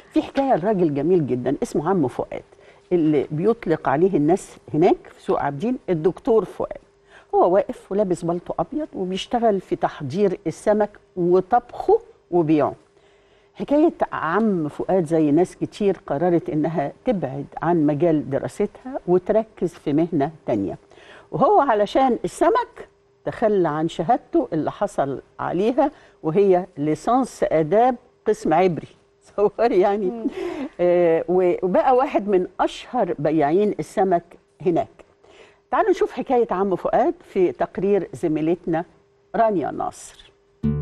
في حكايه لراجل جميل جدا اسمه عم فؤاد اللي بيطلق عليه الناس هناك في سوق عابدين الدكتور فؤاد هو واقف ولابس بلطو ابيض وبيشتغل في تحضير السمك وطبخه وبيعه حكايه عم فؤاد زي ناس كتير قررت انها تبعد عن مجال دراستها وتركز في مهنه تانية وهو علشان السمك تخلى عن شهادته اللي حصل عليها وهي ليسانس اداب قسم عبري تصور يعني آه وبقى واحد من اشهر بياعين السمك هناك تعالوا نشوف حكايه عم فؤاد في تقرير زميلتنا رانيا ناصر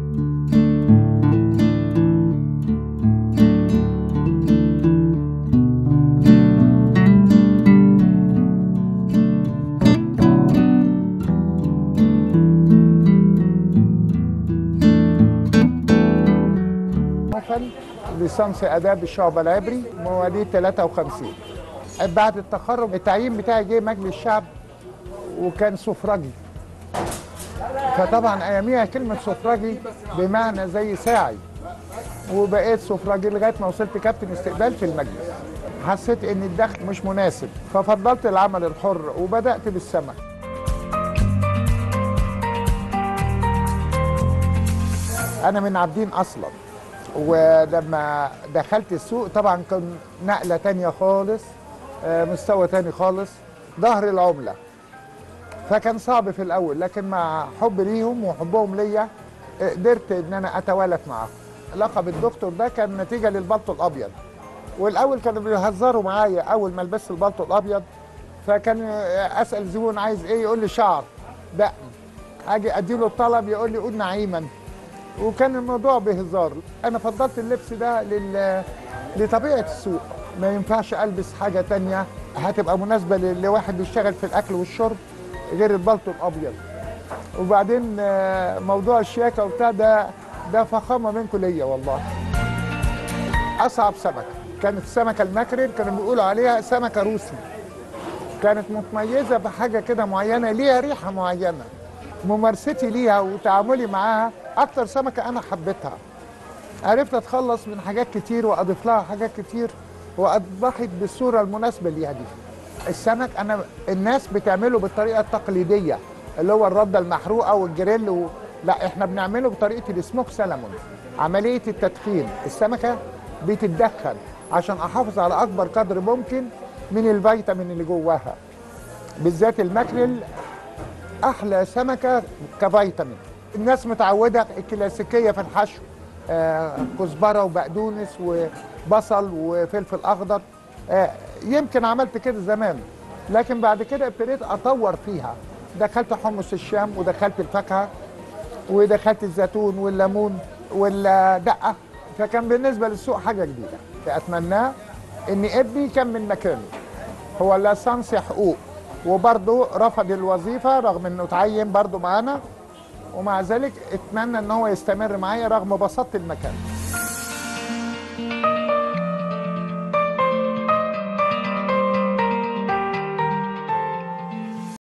فن ليسانس اداب الشعب العبري مواليد 53 بعد التخرج التعيين بتاعي جه مجلس الشعب وكان سفرجي فطبعا اياميها كلمه سفرجي بمعنى زي ساعي وبقيت سفرجي لغايه ما وصلت كابتن استقبال في المجلس حسيت ان الدخل مش مناسب ففضلت العمل الحر وبدات بالسمك انا من عابدين اصلا ولما دخلت السوق طبعا كان نقله تانية خالص آه، مستوى تاني خالص ظهر العمله فكان صعب في الاول لكن مع حب ليهم وحبهم ليا آه، قدرت ان انا اتوالف معاهم لقب الدكتور ده كان نتيجه للبلطو الابيض والاول كانوا بيهزروا معايا اول ما لبست البلطو الابيض فكان آه، اسال زبون عايز ايه يقول لي شعر دقن اجي اديله الطلب يقول لي قول نعيما وكان الموضوع بهزار انا فضلت اللبس ده لل... لطبيعه السوق ما ينفعش البس حاجه تانية هتبقى مناسبه ل- لواحد بيشتغل في الاكل والشرب غير البلطو الابيض وبعدين آه، موضوع الشياكه وبتاع ده ده فخامه منكم ليا والله اصعب سمكه كانت السمكه الماكريل كانوا بيقولوا عليها سمكه روسي كانت متميزه بحاجه كده معينه ليها ريحه معينه ممارستي ليها وتعاملي معاها اكتر سمكه انا حبيتها عرفت اتخلص من حاجات كتير واضيف لها حاجات كتير واصبحت بالصوره المناسبه ليها دي السمك انا الناس بتعمله بالطريقه التقليديه اللي هو الرده المحروقه والجريل و... لا احنا بنعمله بطريقه السموك سلمون عمليه التدخين السمكه بتتدخن عشان احافظ على اكبر قدر ممكن من الفيتامين اللي جواها بالذات الماكريل احلى سمكه كفيتامين الناس متعوده الكلاسيكيه في الحشو آه، كزبره وبقدونس وبصل وفلفل اخضر آه، يمكن عملت كده زمان لكن بعد كده ابتديت اطور فيها دخلت حمص الشام ودخلت الفاكهه ودخلت الزيتون والليمون والدقه فكان بالنسبه للسوق حاجه جديده اتمناه ان ابني كان من مكانه هو لاسانس حقوق وبرضه رفض الوظيفه رغم انه اتعين برضه معانا ومع ذلك اتمنى ان هو يستمر معايا رغم بساطه المكان